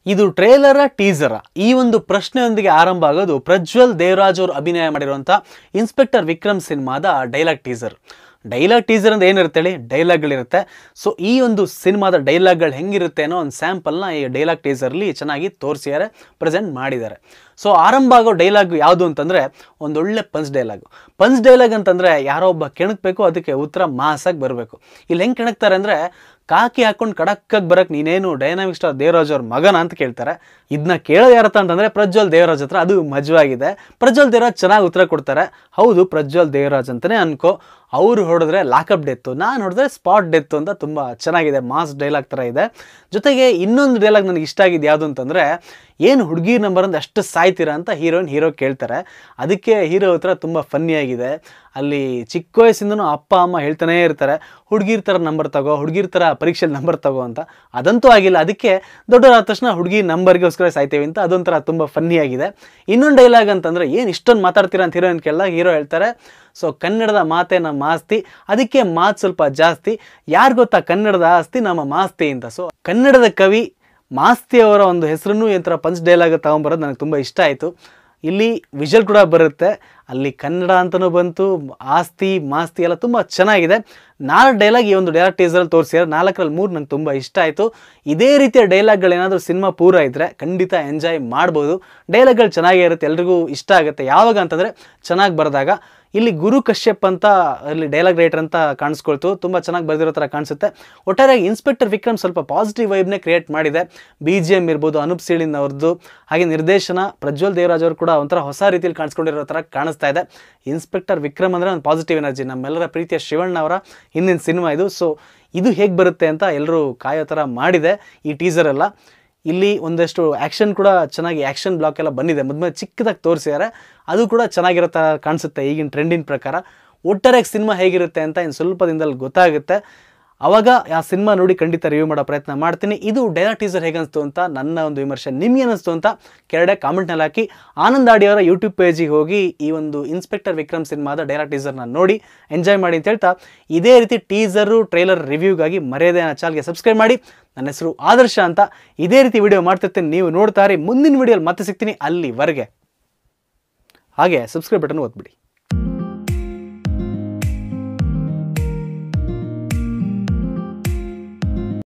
ಇದು ಟ್ರೇಲರ ಟೀಸರ ಈ ಒಂದು ಪ್ರಶ್ನೆಯೊಂದಿಗೆ ಆರಂಭ ಆಗೋದು ಪ್ರಜ್ವಲ್ ದೇವರಾಜ್ ಅವರು ಅಭಿನಯ ಮಾಡಿರುವಂಥ ಇನ್ಸ್ಪೆಕ್ಟರ್ ವಿಕ್ರಮ್ ಸಿನಿಮಾದ ಡೈಲಾಗ್ ಟೀಸರ್ ಡೈಲಾಗ್ ಟೀಸರ್ ಅಂತ ಏನಿರುತ್ತೆ ಹೇಳಿ ಡೈಲಾಗ್ಗಳಿರುತ್ತೆ ಸೊ ಈ ಒಂದು ಸಿನಿಮಾದ ಡೈಲಾಗ್ಗಳು ಹೆಂಗಿರುತ್ತೆ ಅನ್ನೋ ಒಂದು ಸ್ಯಾಂಪಲ್ನ ಈ ಡೈಲಾಗ್ ಟೀಸರ್ಲಿ ಚೆನ್ನಾಗಿ ತೋರಿಸಿದ್ದಾರೆ ಪ್ರೆಸೆಂಟ್ ಮಾಡಿದ್ದಾರೆ ಸೊ ಆರಂಭ ಆಗೋ ಡೈಲಾಗ್ ಯಾವುದು ಅಂತಂದರೆ ಒಂದೊಳ್ಳೆ ಪಂಚ್ ಡೈಲಾಗು ಪಂಚ್ ಡೈಲಾಗ್ ಅಂತಂದರೆ ಯಾರೋ ಒಬ್ಬ ಕೆಣಕಬೇಕು ಅದಕ್ಕೆ ಉತ್ತರ ಮಾಸಾಗಿ ಬರಬೇಕು ಇಲ್ಲಿ ಹೆಂಗೆ ಕೆಣಕ್ತಾರೆ ಅಂದರೆ ಕಾಕಿ ಹಾಕೊಂಡು ಕಡಕ್ಕಾಗಿ ಬರಕ್ಕೆ ನೀನೇನು ಡೈನಾಮಿಕ್ ಸ್ಟಾರ್ ದೇವರಾಜ್ ಅವ್ರ ಮಗನ ಅಂತ ಕೇಳ್ತಾರೆ ಇದನ್ನ ಕೇಳೋದು ಯಾರತ್ತ ಅಂತಂದರೆ ಪ್ರಜ್ವಲ್ ದೇವರಾಜ್ ಹತ್ರ ಅದು ಮಜವಾಗಿದೆ ಪ್ರಜ್ವಲ್ ದೇವರಾಜ್ ಚೆನ್ನಾಗಿ ಉತ್ತರ ಕೊಡ್ತಾರೆ ಹೌದು ಪ್ರಜ್ವಲ್ ದೇವರಾಜ್ ಅಂತಲೇ ಅನ್ಕೋ ಅವರು ಹೊಡೆದ್ರೆ ಲಾಕಪ್ ಡೆತ್ತು ನಾನು ಹೊಡೆದ್ರೆ ಸ್ಪಾಟ್ ಡೆತ್ತು ಅಂತ ತುಂಬ ಚೆನ್ನಾಗಿದೆ ಮಾಸ್ ಡೈಲಾಗ್ ಥರ ಇದೆ ಜೊತೆಗೆ ಇನ್ನೊಂದು ಡೈಲಾಗ್ ನನಗೆ ಇಷ್ಟ ಆಗಿದ್ದು ಯಾವುದು ಅಂತಂದರೆ ಏನು ಹುಡುಗಿ ನಂಬರ್ ಅಂತ ಅಷ್ಟು ಸಾಯ್ತೀರಾ ಅಂತ ಹೀರೋಯಿನ್ ಹೀರೋ ಕೇಳ್ತಾರೆ ಅದಕ್ಕೆ ಹೀರೋ ಹತ್ರ ತುಂಬ ಫನ್ನಿಯಾಗಿದೆ ಅಲ್ಲಿ ಚಿಕ್ಕ ವಯಸ್ಸಿಂದನೂ ಅಪ್ಪ ಅಮ್ಮ ಹೇಳ್ತಾನೇ ಇರ್ತಾರೆ ಹುಡುಗಿರ್ ಥರ ನಂಬರ್ ತಗೋ ಹುಡುಗಿರ್ ಥರ ಪರೀಕ್ಷೆಲಿ ನಂಬರ್ ತಗೋ ಅಂತ ಅದಂತೂ ಆಗಿಲ್ಲ ಅದಕ್ಕೆ ದೊಡ್ಡವರಾದ ತಕ್ಷಣ ಹುಡುಗಿ ನಂಬರ್ಗೋಸ್ಕರ ಸಾಯ್ತೇವೆ ಅಂತ ಅದೊಂಥರ ತುಂಬ ಫನ್ನಿಯಾಗಿದೆ ಇನ್ನೊಂದು ಡೈಲಾಗ್ ಅಂತಂದರೆ ಏನು ಇಷ್ಟೊಂದು ಮಾತಾಡ್ತೀರಾ ಅಂತ ಹೀರೋಯಿನ್ ಕೇಳಿದಾಗ ಹೀರೋ ಹೇಳ್ತಾರೆ ಸೊ ಕನ್ನಡದ ಮಾತೆ ನಮ್ಮ ಆಸ್ತಿ ಅದಕ್ಕೆ ಮಾತು ಸ್ವಲ್ಪ ಜಾಸ್ತಿ ಯಾರು ಗೊತ್ತಾ ಕನ್ನಡದ ಆಸ್ತಿ ನಮ್ಮ ಮಾಸ್ತಿ ಅಂತ ಸೊ ಕನ್ನಡದ ಕವಿ ಮಾಸ್ತಿ ಅವರ ಒಂದು ಹೆಸರನ್ನು ಈ ಥರ ಪಂಚ್ ಡೈಲಾಗ್ ತಗೊಂಬರೋದು ನನಗೆ ತುಂಬ ಇಷ್ಟ ಆಯಿತು ಇಲ್ಲಿ ವಿಜುವಲ್ ಕೂಡ ಬರುತ್ತೆ ಅಲ್ಲಿ ಕನ್ನಡ ಅಂತಲೂ ಬಂತು ಆಸ್ತಿ ಮಾಸ್ತಿ ಎಲ್ಲ ತುಂಬ ಚೆನ್ನಾಗಿದೆ ನಾಲ್ಕು ಡೈಲಾಗ್ ಈ ಒಂದು ಡೈಲಾಗ್ ಟೀಸರಲ್ಲಿ ತೋರಿಸಿದ್ರೆ ನಾಲ್ಕರಲ್ಲಿ ಮೂರು ನಂಗೆ ತುಂಬ ಇಷ್ಟ ಆಯಿತು ಇದೇ ರೀತಿಯ ಡೈಲಾಗ್ಗಳೇನಾದರೂ ಸಿನಿಮಾ ಪೂರ ಇದ್ದರೆ ಖಂಡಿತ ಎಂಜಾಯ್ ಮಾಡ್ಬೋದು ಡೈಲಾಗ್ಗಳು ಚೆನ್ನಾಗೇ ಇರುತ್ತೆ ಎಲ್ರಿಗೂ ಇಷ್ಟ ಆಗುತ್ತೆ ಯಾವಾಗ ಅಂತಂದರೆ ಚೆನ್ನಾಗಿ ಬರೆದಾಗ ಇಲ್ಲಿ ಗುರು ಕಶ್ಯಪ್ ಅಂತ ಇಲ್ಲಿ ಡೈಲಾಗ್ ರೈಟರ್ ಅಂತ ಕಾಣಿಸ್ಕೊಳ್ತು ತುಂಬ ಚೆನ್ನಾಗಿ ಬರೆದಿರೋ ಥರ ಕಾಣಿಸುತ್ತೆ ಒಟ್ಟಾರೆಯಾಗಿ ಇನ್ಸ್ಪೆಕ್ಟರ್ ವಿಕ್ರಮ್ ಸ್ವಲ್ಪ ಪಾಸಿಟಿವ್ ವೈಬ್ನೇ ಕ್ರಿಯೇಟ್ ಮಾಡಿದೆ ಬಿ ಜಿ ಎಮ್ ಇರ್ಬೋದು ಅನೂಪ್ ಸೀಳಿನ್ ಅವ್ರದ್ದು ಹಾಗೆ ನಿರ್ದೇಶನ ಪ್ರಜ್ವಲ್ ದೇವರಾಜ್ ಅವರು ಕೂಡ ಒಂಥರ ಹೊಸ ರೀತಿಯಲ್ಲಿ ಕಾಣಿಸ್ಕೊಂಡಿರೋ ಥರ ಕಾಣಿಸ್ತಾ ಇದೆ ಇನ್ಸ್ಪೆಕ್ಟರ್ ವಿಕ್ರಮ್ ಅಂದರೆ ಒಂದು ಪಾಸಿಟಿವ್ ಎನರ್ಜಿ ನಮ್ಮೆಲ್ಲರ ಪ್ರೀತಿಯ ಶಿವಣ್ಣ ಅವರ ಹಿಂದಿನ ಸಿನಿಮಾ ಇದು ಸೊ ಇದು ಹೇಗೆ ಬರುತ್ತೆ ಅಂತ ಎಲ್ಲರೂ ಕಾಯೋ ಥರ ಮಾಡಿದೆ ಈ ಟೀಸರ್ ಎಲ್ಲ ಇಲ್ಲಿ ಒಂದಷ್ಟು ಆ್ಯಕ್ಷನ್ ಕೂಡ ಚೆನ್ನಾಗಿ ಆ್ಯಕ್ಷನ್ ಬ್ಲಾಕ್ ಎಲ್ಲ ಬಂದಿದೆ ಮೊದಲು ಚಿಕ್ಕದಾಗಿ ತೋರಿಸಿದ್ದಾರೆ ಅದು ಕೂಡ ಚೆನ್ನಾಗಿರೋ ಥರ ಕಾಣಿಸುತ್ತೆ ಈಗಿನ ಟ್ರೆಂಡಿನ ಪ್ರಕಾರ ಒಟ್ಟಾರೆಯಾಗಿ ಸಿನಿಮಾ ಹೇಗಿರುತ್ತೆ ಅಂತ ಇನ್ನು ಸ್ವಲ್ಪ ದಿನದಲ್ಲಿ ಗೊತ್ತಾಗುತ್ತೆ ಅವಾಗ ಆ ಸಿನಿಮಾ ನೋಡಿ ಖಂಡಿತ ರಿವ್ಯೂ ಮಾಡೋ ಪ್ರಯತ್ನ ಮಾಡ್ತೀನಿ ಇದು ಡೈರೆಕ್ಟ್ ಟೀಸರ್ ಹೇಗನ್ನಿಸ್ತು ಅಂತ ನನ್ನ ಒಂದು ವಿಮರ್ಶೆ ನಿಮ್ಗೆ ಅನ್ನಿಸ್ತು ಅಂತ ಕೆಳಗಡೆ ಕಾಮೆಂಟ್ನಲ್ಲಿ ಹಾಕಿ ಆನಂದ್ ಆಡಿಯವರ ಯೂಟ್ಯೂಬ್ ಪೇಜಿಗೆ ಹೋಗಿ ಈ ಒಂದು ಇನ್ಸ್ಪೆಕ್ಟರ್ ವಿಕ್ರಮ್ ಸಿನಿಮಾದ ಡೈರೆಕ್ಟ್ ಟೀಸರ್ನ ನೋಡಿ ಎಂಜಾಯ್ ಮಾಡಿ ಅಂತ ಹೇಳ್ತಾ ಇದೇ ರೀತಿ ಟೀಸರು ಟ್ರೈಲರ್ ರಿವ್ಯೂಗಾಗಿ ಮರ್ಯಾದೆ ನನ್ನ ಚಾನಲ್ಗೆ ಸಬ್ಸ್ಕ್ರೈಬ್ ಮಾಡಿ ನನ್ನ ಹೆಸರು ಆದರ್ಶ ಅಂತ ಇದೇ ರೀತಿ ವಿಡಿಯೋ ಮಾಡ್ತಿರ್ತೀನಿ ನೀವು ನೋಡ್ತಾ ಇರಿ ಮುಂದಿನ ವಿಡಿಯೋಲಿ ಮತ್ತೆ ಸಿಗ್ತೀನಿ ಅಲ್ಲಿವರೆಗೆ ಹಾಗೆ ಸಬ್ಸ್ಕ್ರೈಬ್ ಬಟನ್ ಒತ್ಬಿಡಿ